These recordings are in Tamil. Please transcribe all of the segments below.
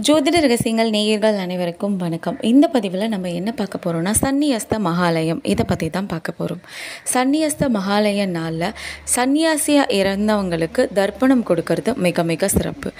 ஜோதிட ரகசியங்கள் நேயர்கள் அனைவருக்கும் வணக்கம் இந்த பதிவில் நம்ம என்ன பார்க்க போகிறோம்னா சன்னியஸ்த மகாலயம் இதை பற்றி தான் பார்க்க போகிறோம் சன்னியஸ்த மகாலய நாளில் சன்னியாசியாக இறந்தவங்களுக்கு தர்ப்பணம் கொடுக்கறது மிக மிக சிறப்பு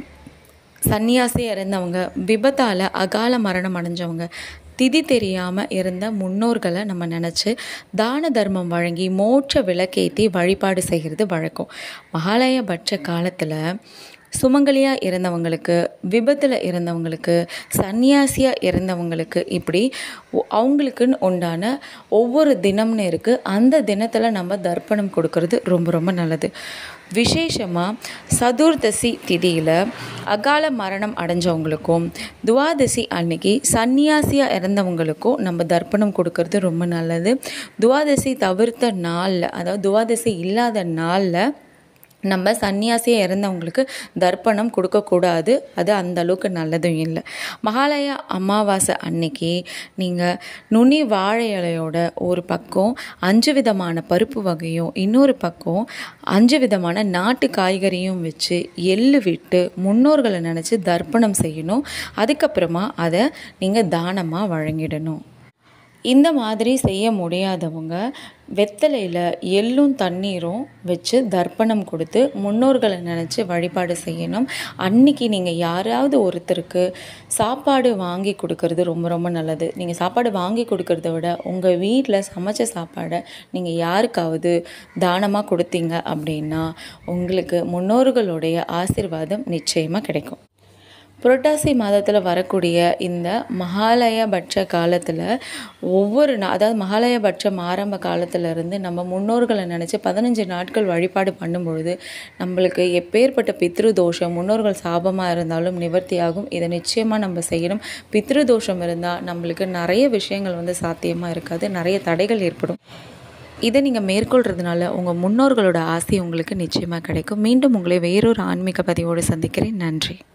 சன்னியாசி இறந்தவங்க விபத்தால் அகால மரணம் அடைஞ்சவங்க திதி தெரியாமல் இருந்த முன்னோர்களை நம்ம நினச்சி தான தர்மம் வழங்கி மோட்ச விளக்கேற்றி வழிபாடு செய்கிறது வழக்கம் மகாலயபட்ச காலத்தில் சுமங்கலியாக இருந்தவங்களுக்கு விபத்தில் இருந்தவங்களுக்கு சன்னியாசியாக இருந்தவங்களுக்கு இப்படி ஒ- அவங்களுக்குன்னு உண்டான ஒவ்வொரு தினம்னு இருக்குது அந்த தினத்தில் நம்ம தர்ப்பணம் கொடுக்கறது ரொம்ப ரொம்ப நல்லது விசேஷமாக சதுர்தசி திதியில் அகால மரணம் அடைஞ்சவங்களுக்கும் துவாதசி அன்னைக்கு சன்னியாசியாக இறந்தவங்களுக்கும் நம்ம தர்ப்பணம் கொடுக்கறது ரொம்ப நல்லது துவாதசி தவிர்த்த நாளில் அதாவது துவாதசி இல்லாத நாளில் நம்ம சன்னியாசியாக இறந்தவங்களுக்கு தர்ப்பணம் கொடுக்கக்கூடாது அது அந்த அளவுக்கு நல்லதும் இல்லை மகாலய அமாவாசை அன்னைக்கு நீங்கள் நுனி வாழை இலையோட ஒரு பக்கம் அஞ்சு விதமான பருப்பு வகையும் இன்னொரு பக்கம் அஞ்சு விதமான நாட்டு காய்கறியும் வச்சு எள்ளு விட்டு முன்னோர்களை நினச்சி தர்ப்பணம் செய்யணும் அதுக்கப்புறமா அதை நீங்கள் தானமாக வழங்கிடணும் இந்த மாதிரி செய்ய முடியாதவங்க வெத்தலையில் எள்ளும் தண்ணீரும் வச்சு தர்ப்பணம் கொடுத்து முன்னோர்களை நினச்சி வழிபாடு செய்யணும் அன்னைக்கு நீங்கள் யாராவது ஒருத்தருக்கு சாப்பாடு வாங்கி கொடுக்கறது ரொம்ப ரொம்ப நல்லது நீங்கள் சாப்பாடு வாங்கி கொடுக்கறத விட உங்கள் வீட்டில் சமைச்ச சாப்பாடை நீங்கள் யாருக்காவது தானமாக கொடுத்தீங்க அப்படின்னா உங்களுக்கு முன்னோர்களுடைய ஆசீர்வாதம் நிச்சயமாக கிடைக்கும் புரட்டாசி மாதத்தில் வரக்கூடிய இந்த மகாலயபட்ச காலத்தில் ஒவ்வொரு நா அதாவது மகாலயபட்சம் ஆரம்ப காலத்துல இருந்து நம்ம முன்னோர்களை நினச்சி பதினஞ்சு நாட்கள் வழிபாடு பண்ணும் பொழுது நம்மளுக்கு எப்பேற்பட்ட பித்ரு தோஷம் முன்னோர்கள் சாபமாக இருந்தாலும் நிவர்த்தியாகும் இதை நிச்சயமாக நம்ம செய்யணும் பித்ரு தோஷம் இருந்தால் நம்மளுக்கு நிறைய விஷயங்கள் வந்து சாத்தியமாக இருக்காது நிறைய தடைகள் ஏற்படும் இதை நீங்கள் மேற்கொள்கிறதுனால உங்கள் முன்னோர்களோட ஆசை உங்களுக்கு நிச்சயமாக கிடைக்கும் மீண்டும் உங்களை வேறொரு ஆன்மீக பதிவோடு சந்திக்கிறேன் நன்றி